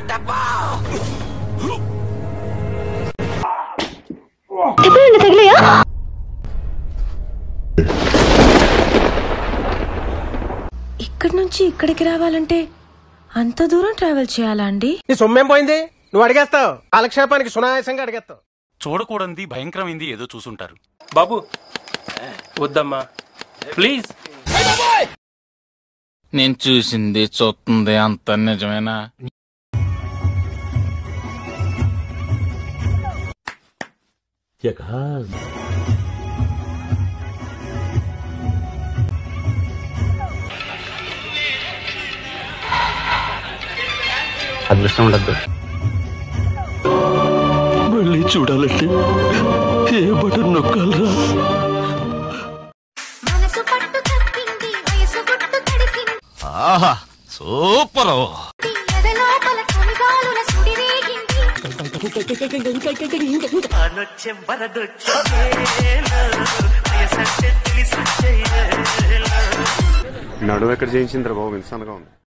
ఎప్పుడు తగిలియా ఇక్కడి నుంచి ఇక్కడికి రావాలంటే అంత దూరం ట్రావెల్ చేయాలా అండి నీ సొమ్మేం పోయింది నువ్వు అడిగేస్తావు కాలక్షేపానికి సునాయాసంగా అడిగేస్తావు చూడకూడనిది భయంకరమైంది ఏదో చూసుంటారు బాబు వద్దమ్మా ప్లీజ్ నేను చూసింది చూస్తుంది అంత నిజమేనా అదృష్టం ఉండద్దు మళ్ళీ చూడాలంటే ఏ బటన్ నొక్కాలరా మనసు పట్టు తప్పింది వయసు గుట్టు తడిసింది ఆహా సూపర్ ఎదలోపల కవిగాలుల సుడి రేగింది నడువు ఎక్కడ చేయించిందిరా బాబు ఇంత సన్నగా ఉంది